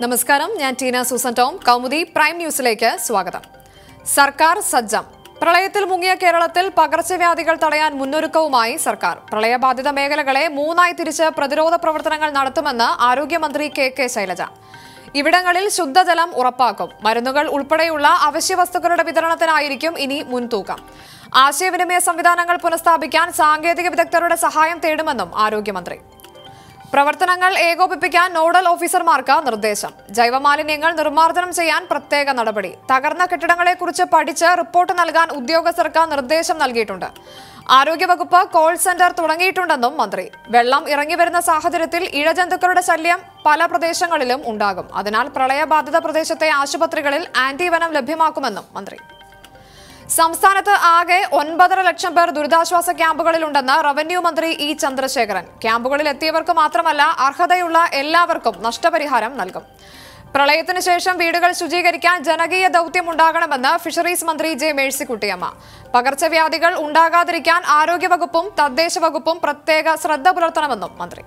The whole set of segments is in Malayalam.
നമസ്കാരം ഞാൻ ടീന സൂസൻ ടോം കൗമുദി പ്രൈം ന്യൂസിലേക്ക് സ്വാഗതം സർക്കാർ സജ്ജം പ്രളയത്തിൽ മുങ്ങിയ കേരളത്തിൽ പകർച്ചവ്യാധികൾ തടയാൻ മുന്നൊരുക്കവുമായി സർക്കാർ പ്രളയബാധിത മേഖലകളെ മൂന്നായി തിരിച്ച് പ്രതിരോധ പ്രവർത്തനങ്ങൾ നടത്തുമെന്ന് ആരോഗ്യമന്ത്രി കെ കെ ശൈലജ ഇവിടങ്ങളിൽ ശുദ്ധജലം ഉറപ്പാക്കും മരുന്നുകൾ ഉൾപ്പെടെയുള്ള അവശ്യ വസ്തുക്കളുടെ വിതരണത്തിനായിരിക്കും ഇനി മുൻതൂക്കം ആശയവിനിമയ സംവിധാനങ്ങൾ പുനഃസ്ഥാപിക്കാൻ സാങ്കേതിക വിദഗ്ധരുടെ സഹായം തേടുമെന്നും ആരോഗ്യമന്ത്രി പ്രവർത്തനങ്ങൾ ഏകോപിപ്പിക്കാൻ നോഡൽ ഓഫീസർമാർക്ക് നിർദ്ദേശം ജൈവമാലിന്യങ്ങൾ നിർമ്മാർജ്ജനം ചെയ്യാൻ പ്രത്യേക നടപടി തകർന്ന കെട്ടിടങ്ങളെക്കുറിച്ച് പഠിച്ച് റിപ്പോർട്ട് നൽകാൻ ഉദ്യോഗസ്ഥർക്ക് നിർദ്ദേശം നൽകിയിട്ടുണ്ട് ആരോഗ്യവകുപ്പ് കോൾ സെന്റർ തുടങ്ങിയിട്ടുണ്ടെന്നും മന്ത്രി വെള്ളം ഇറങ്ങിവരുന്ന സാഹചര്യത്തിൽ ഇഴജന്തുക്കളുടെ ശല്യം പല പ്രദേശങ്ങളിലും ഉണ്ടാകും അതിനാൽ പ്രളയബാധിത പ്രദേശത്തെ ആശുപത്രികളിൽ ആന്റിവനം ലഭ്യമാക്കുമെന്നും മന്ത്രി സംസ്ഥാനത്ത് ആകെ ഒൻപതര ലക്ഷം പേർ ദുരിതാശ്വാസ ക്യാമ്പുകളിലുണ്ടെന്ന് റവന്യൂ മന്ത്രി ഇ ചന്ദ്രശേഖരൻ ക്യാമ്പുകളിൽ എത്തിയവർക്ക് മാത്രമല്ല അർഹതയുള്ള എല്ലാവർക്കും നഷ്ടപരിഹാരം നൽകും പ്രളയത്തിന് ശേഷം വീടുകൾ ശുചീകരിക്കാൻ ജനകീയ ദൌത്യം ഉണ്ടാകണമെന്ന് ഫിഷറീസ് മന്ത്രി ജെ മേഴ്സിക്കുട്ടിയമ്മ പകർച്ചവ്യാധികൾ ഉണ്ടാകാതിരിക്കാൻ ആരോഗ്യവകുപ്പും തദ്ദേശ വകുപ്പും പ്രത്യേക ശ്രദ്ധ പുലർത്തണമെന്നും മന്ത്രി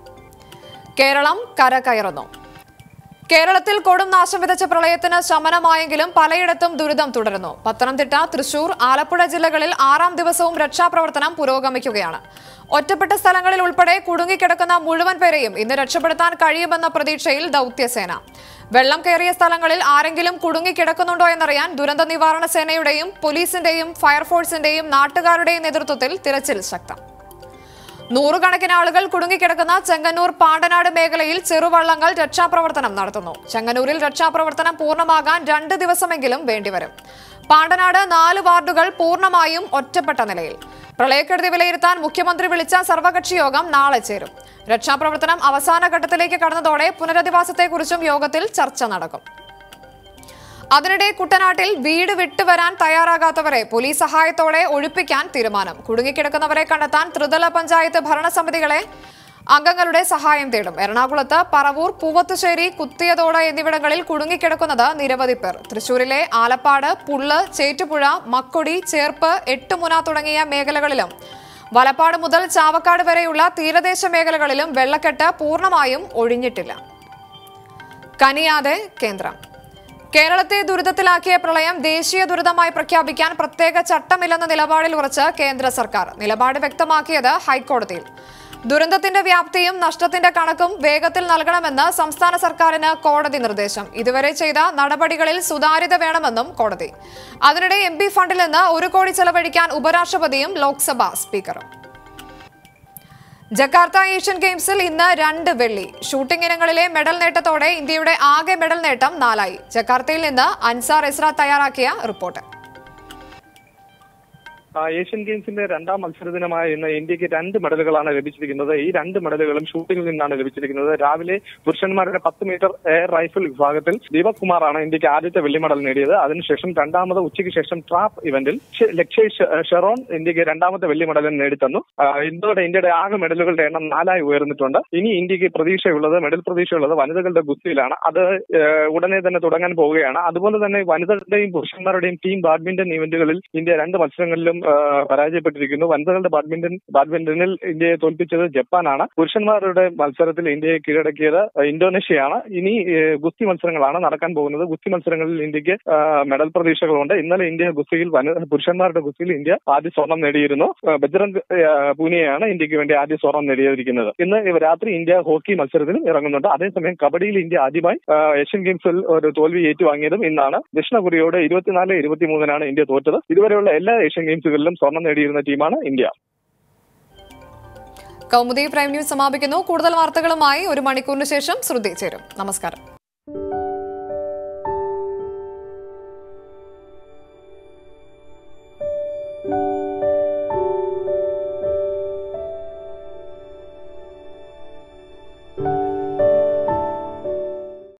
കേരളം കരകയറുന്നു കേരളത്തിൽ കൊടും നാശം വിതച്ച പ്രളയത്തിന് ശമനമായെങ്കിലും പലയിടത്തും ദുരിതം തുടരുന്നു പത്തനംതിട്ട തൃശൂർ ആലപ്പുഴ ജില്ലകളിൽ ആറാം ദിവസവും രക്ഷാപ്രവർത്തനം പുരോഗമിക്കുകയാണ് ഒറ്റപ്പെട്ട സ്ഥലങ്ങളിൽ ഉൾപ്പെടെ കുടുങ്ങിക്കിടക്കുന്ന മുഴുവൻ പേരെയും ഇന്ന് രക്ഷപ്പെടുത്താൻ കഴിയുമെന്ന പ്രതീക്ഷയിൽ ദൌത്യസേന വെള്ളം കയറിയ സ്ഥലങ്ങളിൽ ആരെങ്കിലും കുടുങ്ങിക്കിടക്കുന്നുണ്ടോ എന്നറിയാൻ ദുരന്ത നിവാരണ സേനയുടെയും പോലീസിന്റെയും ഫയർഫോഴ്സിന്റെയും നാട്ടുകാരുടെയും നേതൃത്വത്തിൽ തിരച്ചിൽ ശക്തം നൂറുകണക്കിന് ആളുകൾ കുടുങ്ങിക്കിടക്കുന്ന ചെങ്ങന്നൂർ പാണ്ടനാട് മേഖലയിൽ ചെറുവള്ളങ്ങൾ രക്ഷാപ്രവർത്തനം നടത്തുന്നു ചെങ്ങന്നൂരിൽ രക്ഷാപ്രവർത്തനം പൂർണ്ണമാകാൻ രണ്ട് ദിവസമെങ്കിലും വേണ്ടിവരും പാണ്ടനാട് നാല് വാർഡുകൾ പൂർണ്ണമായും ഒറ്റപ്പെട്ട നിലയിൽ പ്രളയക്കെടുതി വിലയിരുത്താൻ മുഖ്യമന്ത്രി വിളിച്ച സർവകക്ഷി യോഗം നാളെ ചേരും രക്ഷാപ്രവർത്തനം അവസാന ഘട്ടത്തിലേക്ക് കടന്നതോടെ പുനരധിവാസത്തെക്കുറിച്ചും യോഗത്തിൽ ചർച്ച നടക്കും അതിനിടെ കുട്ടനാട്ടിൽ വീട് വിട്ടുവരാൻ തയ്യാറാകാത്തവരെ പോലീസ് സഹായത്തോടെ ഒഴിപ്പിക്കാൻ തീരുമാനം കുടുങ്ങിക്കിടക്കുന്നവരെ കണ്ടെത്താൻ ത്രിതല പഞ്ചായത്ത് ഭരണസമിതികളെ അംഗങ്ങളുടെ സഹായം തേടും എറണാകുളത്ത് പറവൂർ പൂവത്തുശ്ശേരി കുത്തിയതോട് എന്നിവിടങ്ങളിൽ കുടുങ്ങിക്കിടക്കുന്നത് നിരവധി പേർ തൃശൂരിലെ ആലപ്പാട് പുള്ള് ചേറ്റുപുഴ മക്കൊടി ചേർപ്പ് എട്ടുമുന തുടങ്ങിയ മേഖലകളിലും വലപ്പാട് മുതൽ ചാവക്കാട് വരെയുള്ള തീരദേശ മേഖലകളിലും വെള്ളക്കെട്ട് പൂർണ്ണമായും ഒഴിഞ്ഞിട്ടില്ല കനിയാതെ കേന്ദ്രം കേരളത്തെ ദുരിതത്തിലാക്കിയ പ്രളയം ദേശീയ ദുരിതമായി പ്രഖ്യാപിക്കാൻ പ്രത്യേക ചട്ടമില്ലെന്ന നിലപാടിൽ ഉറച്ച് കേന്ദ്ര സർക്കാർ നിലപാട് വ്യക്തമാക്കിയത് ഹൈക്കോടതിയിൽ ദുരന്തത്തിന്റെ വ്യാപ്തിയും നഷ്ടത്തിന്റെ കണക്കും വേഗത്തിൽ നൽകണമെന്ന് സംസ്ഥാന സർക്കാരിന് കോടതി നിർദ്ദേശം ഇതുവരെ ചെയ്ത നടപടികളിൽ സുതാര്യത വേണമെന്നും കോടതി അതിനിടെ എം പി ഫണ്ടിൽ നിന്ന് ഒരു കോടി ചെലവഴിക്കാൻ ഉപരാഷ്ട്രപതിയും ലോക്സഭാ സ്പീക്കറും ജക്കാർത്ത ഏഷ്യൻ ഗെയിംസിൽ ഇന്ന് രണ്ട് വെള്ളി ഷൂട്ടിംഗ് ഇനങ്ങളിലെ മെഡൽ നേട്ടത്തോടെ ഇന്ത്യയുടെ ആകെ മെഡൽ നേട്ടം നാലായി ജക്കാർത്തയിൽ നിന്ന് അൻസാർ എസ്ര തയ്യാറാക്കിയ റിപ്പോർട്ട് ആ, ഏഷ്യൻ ഗെയിംസിന്റെ രണ്ടാം മത്സരദിനമായ ഇന്ന് ഇന്ത്യക്ക് രണ്ട് മെഡലുകളാണ് ലഭിച്ചിരിക്കുന്നത് ഈ രണ്ട് മെഡലുകളും ഷൂട്ടിംഗിൽ നിന്നാണ് ലഭിച്ചിരിക്കുന്നത് രാവിലെ പുരുഷന്മാരുടെ പത്ത് മീറ്റർ എയർ റൈഫിൾ വിഭാഗത്തിൽ ദീപക് കുമാറാണ് ഇന്ത്യക്ക് ആദ്യത്തെ വെള്ളി മെഡൽ നേടിയത് അതിനുശേഷം രണ്ടാമത് ഉച്ചയ്ക്ക് ശേഷം ട്രാപ്പ് ഇവന്റിൽ ഷെ- ലക്ഷയ് ഷെ- ഷെറോൺ ഇന്ത്യക്ക് രണ്ടാമത്തെ വെള്ളി മെഡലും നേടിത്തന്നു ആ, ഇതോടെ ഇന്ത്യയുടെ ആകെ മെഡലുകളുടെ എണ്ണം നാലായി ഉയർന്നിട്ടുണ്ട് ഇനി ഇന്ത്യക്ക് പ്രതീക്ഷയുള്ളത് മെഡൽ പ്രതീക്ഷയുള്ളത് വനിതകളുടെ ഗുസ്തിയിലാണ് അത് ഏഹ്, ഉടനെ തന്നെ തുടങ്ങാൻ പോവുകയാണ് അതുപോലെ തന്നെ വനിതകളുടെയും പുരുഷന്മാരുടെയും ടീം ബാഡ്മിന്റൺ ഇവന്റുകളിൽ ഇന്ത്യ രണ്ട് മത്സരങ്ങളിലും ആ, പരാജയപ്പെട്ടിരിക്കുന്നു വനിതകളുടെ ബാഡ്മിന്റൺ ബാഡ്മിന്റണിൽ ഇന്ത്യയെ തോൽപ്പിച്ചത് ജപ്പാനാണ് പുരുഷന്മാരുടെ മത്സരത്തിൽ ഇന്ത്യയെ കീഴടക്കിയത് ഇന്തോനേഷ്യയാണ് ഇനി ഏഹ്, ഗുസ്തി മത്സരങ്ങളാണ് നടക്കാൻ പോകുന്നത് ഗുസ്തി മത്സരങ്ങളിൽ ഇന്ത്യക്ക് ആ, മെഡൽ പ്രതീക്ഷകളുണ്ട് ഇന്നലെ ഇന്ത്യ ഗുസ്തിയിൽ വനി പുരുഷന്മാരുടെ ഗുസ്തിയിൽ ഇന്ത്യ ആദ്യ സ്വർണം നേടിയിരുന്നു ആ, ബജ്രംഗ് ആ, പൂനിയയാണ് ഇന്ത്യക്ക് വേണ്ടി ആദ്യ സ്വർണം നേടിയിരിക്കുന്നത് ഇന്ന് ഇവ രാത്രി ഇന്ത്യ ഹോക്കി മത്സരത്തിലും ഇറങ്ങുന്നുണ്ട് അതേസമയം കബഡിയിൽ ഇന്ത്യ ആദ്യമായി ആ, ഏഷ്യൻ ഗെയിംസിൽ ഒരു തോൽവി ഏറ്റുവാങ്ങിയതും ഇന്നാണ് ദക്ഷിണ കൊറിയയോട് ഇരുപത്തിനാല് ഇരുപത്തിമൂന്നിനാണ് ഇന്ത്യ തോറ്റത് ഇതുവരെയുള്ള എല്ലാ ഏഷ്യൻ ഗെയിംസുകളിലും സ്വർണം നേടിയിരുന്ന ടീമാണ് ഇന്ത്യ കൗമുദി പ്രൈം ന്യൂസ് സമാപിക്കുന്നു കൂടുതൽ വാർത്തകളുമായി ഒരു മണിക്കൂറിന് ശേഷം ശ്രുതി ചേരും നമസ്കാരം